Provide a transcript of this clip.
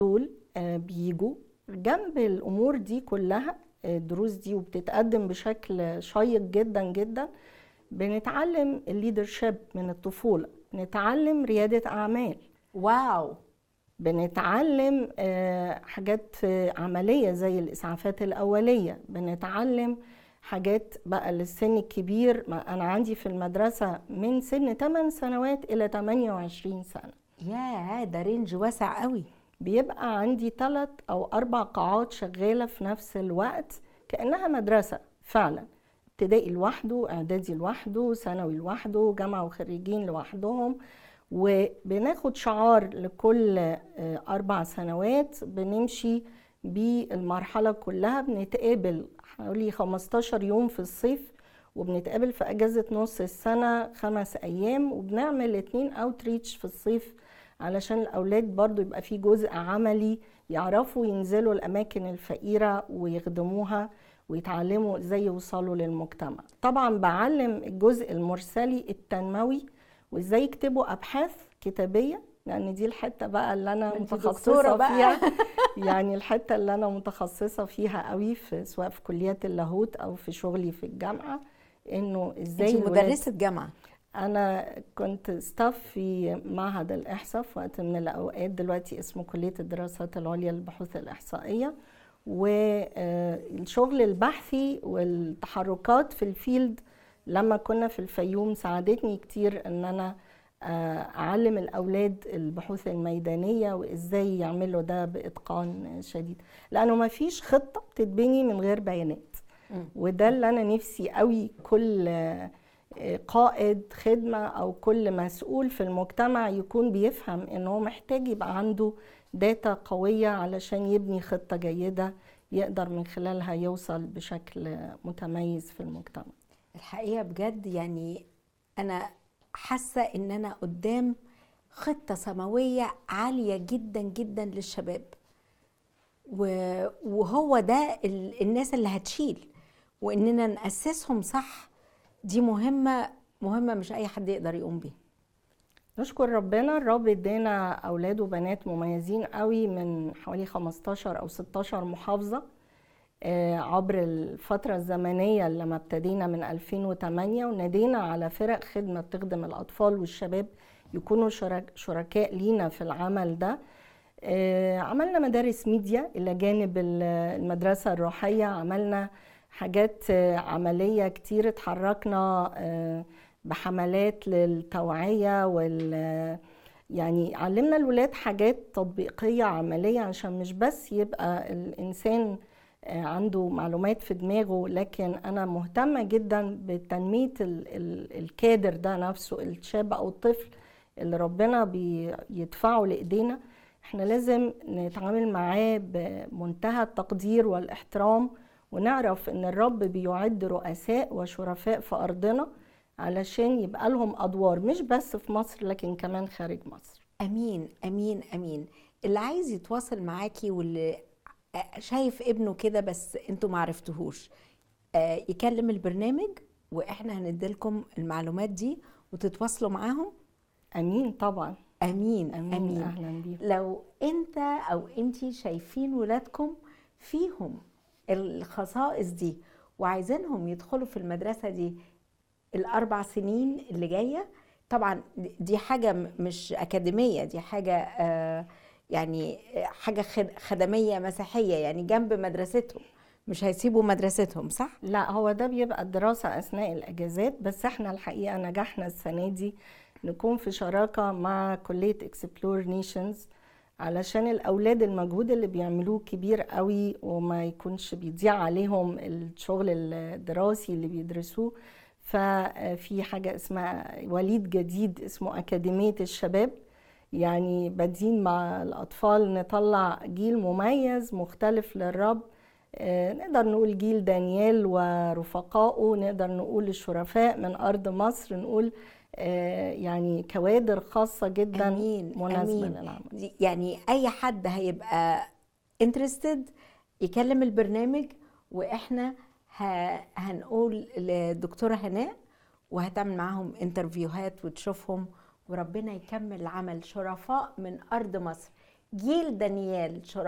دول آه، بيجوا جنب الامور دي كلها آه، الدروس دي وبتتقدم بشكل شيق جدا جدا بنتعلم الليدرشيب من الطفوله بنتعلم رياده اعمال واو بنتعلم آه، حاجات آه، عمليه زي الاسعافات الاوليه بنتعلم حاجات بقى للسن الكبير ما انا عندي في المدرسه من سن 8 سنوات الى 28 سنه يا ده رينج واسع قوي بيبقى عندي ثلاث او اربع قاعات شغاله في نفس الوقت كانها مدرسه فعلا ابتدائي لوحده اعدادي لوحده ثانوي لوحده جامعه وخريجين لوحدهم وبناخد شعار لكل آه، اربع سنوات بنمشي بالمرحله كلها بنتقابل حوالي 15 يوم في الصيف وبنتقابل في اجازه نص السنه خمس ايام وبنعمل اتنين اوتريتش في الصيف علشان الاولاد برضو يبقى في جزء عملي يعرفوا ينزلوا الاماكن الفقيره ويخدموها ويتعلموا ازاي يوصلوا للمجتمع طبعا بعلم الجزء المرسلي التنموي وازاي يكتبوا ابحاث كتابيه لان دي الحته بقى اللي انا أنت متخصصه دكتورة بقى. فيها يعني الحته اللي انا متخصصه فيها قوي في سواء في كليات اللاهوت او في شغلي في الجامعه انه ازاي انت الولاد- مدرسه جامعه أنا كنت ستاف في معهد الإحصاء في وقت من الأوقات دلوقتي اسمه كلية الدراسات العليا للبحوث الإحصائية والشغل البحثي والتحركات في الفيلد لما كنا في الفيوم ساعدتني كتير إن أنا آه، أعلم الأولاد البحوث الميدانية وإزاي يعملوا ده بإتقان شديد لأنه ما فيش خطة بتتبني من غير بيانات مم. وده اللي أنا نفسي قوي كل آه، قائد خدمة أو كل مسؤول في المجتمع يكون بيفهم إن هو محتاج يبقى عنده داتا قوية علشان يبني خطة جيدة يقدر من خلالها يوصل بشكل متميز في المجتمع الحقيقه بجد يعني انا حاسه ان انا قدام خطه سماويه عاليه جدا جدا للشباب و- وهو ده ال- الناس اللي هتشيل واننا ناسسهم صح دي مهمه مهمه مش اي حد يقدر يقوم بيها نشكر ربنا الرب ادانا اولاد وبنات مميزين قوي من حوالي 15 او 16 محافظه آه، عبر الفتره الزمنيه لما ابتدينا من 2008 ونادينا على فرق خدمه بتخدم الاطفال والشباب يكونوا شرك شركاء لينا في العمل ده آه، عملنا مدارس ميديا الى جانب ال- المدرسه الروحيه عملنا حاجات آه، عمليه كتير اتحركنا آه، بحملات للتوعيه وال يعني علمنا الولاد حاجات تطبيقيه عمليه عشان مش بس يبقى الانسان آه، عنده معلومات في دماغه لكن انا مهتمه جدا بتنميه ال- ال- الكادر ده نفسه الشاب او الطفل اللي ربنا بيدفعه لايدينا احنا لازم نتعامل معاه بمنتهى التقدير والاحترام ونعرف ان الرب بيعد رؤساء وشرفاء في ارضنا علشان يبقى لهم ادوار مش بس في مصر لكن كمان خارج مصر امين امين امين اللي عايز يتواصل معاكي واللي شايف ابنه كده بس انتوا ما عرفتوهوش آه، يكلم البرنامج واحنا هنديلكم المعلومات دي وتتواصلوا معاهم امين طبعا امين امين, امين اهلا بيك لو انت او انتي شايفين ولادكم فيهم الخصائص دي وعايزينهم يدخلوا في المدرسة دي الأربع سنين اللي جاية طبعا دي حاجة م- مش أكاديمية دي حاجة آه، يعني حاجة خد- خدمية مسيحية يعني جنب مدرستهم مش هيسيبوا مدرستهم صح؟ لا هو ده بيبقى الدراسة أثناء الأجازات بس احنا الحقيقة نجحنا السنة دي نكون في شراكة مع كلية اكسبلور نيشنز علشان الأولاد المجهود اللي بيعملوه كبير قوي وما يكونش بيضيع عليهم الشغل الدراسي اللي بيدرسوه ففي حاجة اسمها وليد جديد اسمه أكاديمية الشباب يعني بادين مع الأطفال نطلع جيل مميز مختلف للرب آه، نقدر نقول جيل دانيال ورفقائه نقدر نقول الشرفاء من أرض مصر نقول آه، يعني كوادر خاصة جدا أمين مناسبة أمين للعمل دي- يعني أي حد هيبقى interested يكلم البرنامج وإحنا ه- هنقول للدكتورة هناء وهتعمل معاهم انترفيوهات وتشوفهم وربنا يكمل العمل شرفاء من أرض مصر جيل دانيال